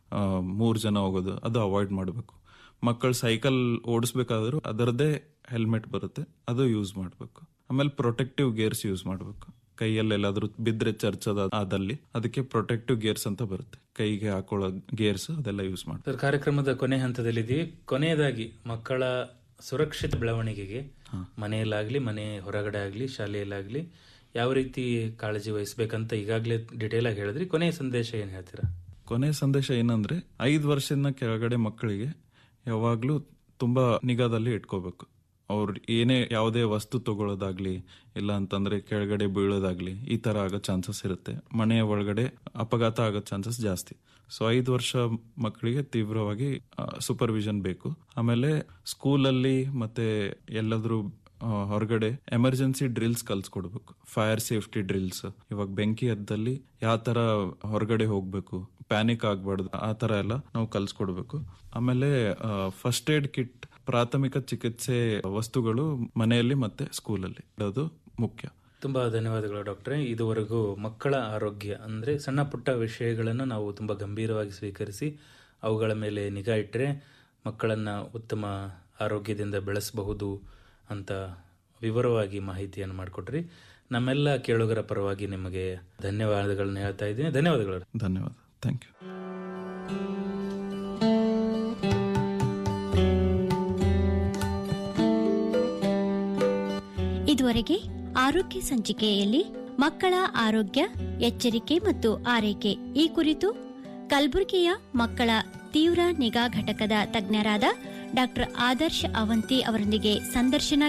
ಮೂರು ಜನ ಹೋಗೋದು ಅದು ಅವಾಯ್ಡ್ ಮಾಡಬೇಕು ಮಕ್ಕಳು ಸೈಕಲ್ ಓಡಿಸ್ಬೇಕಾದ್ರೂ ಅದರದ್ದೇ ಹೆಲ್ಮೆಟ್ ಬರುತ್ತೆ ಅದು ಯೂಸ್ ಮಾಡಬೇಕು ಆಮೇಲೆ ಪ್ರೊಟೆಕ್ಟಿವ್ ಗೇರ್ಸ್ ಯೂಸ್ ಮಾಡಬೇಕು ಕೈಯಲ್ಲಿ ಎಲ್ಲಾದ್ರೂ ಬಿದ್ರೆ ಚರ್ಚದ ಆದಲ್ಲಿ ಅದಕ್ಕೆ ಪ್ರೊಟೆಕ್ಟಿವ್ ಗೇರ್ಸ್ ಅಂತ ಬರುತ್ತೆ ಕೈಗೆ ಹಾಕೊಳ್ಳೋ ಗೇರ್ಸ್ ಅದೆಲ್ಲ ಯೂಸ್ ಮಾಡಿ ಸರ್ ಕಾರ್ಯಕ್ರಮದ ಕೊನೆ ಹಂತದಲ್ಲಿದ್ದೀವಿ ಕೊನೆಯದಾಗಿ ಮಕ್ಕಳ ಸುರಕ್ಷಿತ ಬೆಳವಣಿಗೆಗೆ ಮನೆಯಲ್ಲಾಗ್ಲಿ ಮನೆ ಹೊರಗಡೆ ಆಗ್ಲಿ ಶಾಲೆಯಲ್ಲಾಗ್ಲಿ ಯಾವ ರೀತಿ ಕಾಳಜಿ ವಹಿಸ್ಬೇಕಂತ ಈಗಾಗಲೇ ಡೀಟೇಲ್ ಆಗಿ ಹೇಳಿದ್ರಿ ಕೊನೆಯ ಸಂದೇಶ ಏನ್ ಹೇಳ್ತೀರಾ ಕೊನೆ ಸಂದೇಶ ಏನಂದ್ರೆ ಐದು ವರ್ಷದ ಕೆಳಗಡೆ ಮಕ್ಕಳಿಗೆ ಯಾವಾಗ್ಲೂ ತುಂಬಾ ನಿಗಾದಲ್ಲಿ ಇಟ್ಕೋಬೇಕು ಅವ್ರು ಏನೇ ಯಾವುದೇ ವಸ್ತು ತಗೊಳ್ಳೋದಾಗ್ಲಿ ಇಲ್ಲ ಅಂತಂದ್ರೆ ಕೆಳಗಡೆ ಬೀಳೋದಾಗ್ಲಿ ಈ ತರ ಆಗೋ ಚಾನ್ಸಸ್ ಇರುತ್ತೆ ಮನೆಯ ಒಳಗಡೆ ಅಪಘಾತ ಆಗೋ ಚಾನ್ಸಸ್ ಜಾಸ್ತಿ ಸೊ ಐದು ವರ್ಷ ಮಕ್ಕಳಿಗೆ ತೀವ್ರವಾಗಿ ಸೂಪರ್ವಿಷನ್ ಬೇಕು ಆಮೇಲೆ ಸ್ಕೂಲಲ್ಲಿ ಮತ್ತೆ ಎಲ್ಲಾದ್ರೂ ಆ, ಹೊರಗಡೆ ಎಮರ್ಜೆನ್ಸಿ ಡ್ರಿಲ್ಸ್ ಕಲ್ಸ್ಕೊಡ್ಬೇಕು ಫೈರ್ ಸೇಫ್ಟಿ ಡ್ರಿಲ್ಸ್ ಇವಾಗ ಬೆಂಕಿ ಹತ್ತದಲ್ಲಿ ಯಾವ ತರ ಹೊರಗಡೆ ಹೋಗ್ಬೇಕು ಪ್ಯಾನಿಕ್ ಆಗ್ಬಾರ್ದು ಆ ತರ ಎಲ್ಲ ನಾವು ಕಲ್ಸ್ಕೊಡ್ಬೇಕು ಆಮೇಲೆ ಫಸ್ಟ್ ಏಡ್ ಕಿಟ್ ಪ್ರಾಥಮಿಕ ಚಿಕಿತ್ಸೆ ವಸ್ತುಗಳು ಮನೆಯಲ್ಲಿ ಮತ್ತೆ ಸ್ಕೂಲಲ್ಲಿ ಇಡೋದು ಮುಖ್ಯ ತುಂಬಾ ಧನ್ಯವಾದಗಳು ಡಾಕ್ಟ್ರೆ ಇದುವರೆಗೂ ಮಕ್ಕಳ ಆರೋಗ್ಯ ಅಂದ್ರೆ ಸಣ್ಣ ಪುಟ್ಟ ವಿಷಯಗಳನ್ನು ನಾವು ತುಂಬಾ ಗಂಭೀರವಾಗಿ ಸ್ವೀಕರಿಸಿ ಅವುಗಳ ಮೇಲೆ ನಿಗಾ ಇಟ್ಟರೆ ಮಕ್ಕಳನ್ನ ಉತ್ತಮ ಆರೋಗ್ಯದಿಂದ ಬೆಳೆಸಬಹುದು ಅಂತ ವಿವರವಾಗಿ ಮಾಹಿತಿಯನ್ನು ಮಾಡಿಕೊಟ್ರಿ ನಮ್ಮೆಲ್ಲ ಕೇಳುಗರ ಪರವಾಗಿ ನಿಮಗೆ ಧನ್ಯವಾದಗಳನ್ನ ಹೇಳ್ತಾ ಇದ್ದೀನಿ ಧನ್ಯವಾದಗಳು ಧನ್ಯವಾದ ಥ್ಯಾಂಕ್ ಯು ಇದುವರೆಗೆ ಆರೋಗ್ಯ ಸಂಚಿಕೆಯಲ್ಲಿ ಮಕ್ಕಳ ಆರೋಗ್ಯ ಎಚ್ಚರಿಕೆ ಮತ್ತು ಆರೈಕೆ ಈ ಕುರಿತು ಕಲಬುರಗಿಯ ಮಕ್ಕಳ ತೀವ್ರ ನಿಗಾ ಘಟಕದ ತಜ್ಞರಾದ ಡಾಕ್ಟರ್ ಆದರ್ಶ್ ಅವಂತಿ ಅವರೊಂದಿಗೆ ಸಂದರ್ಶನ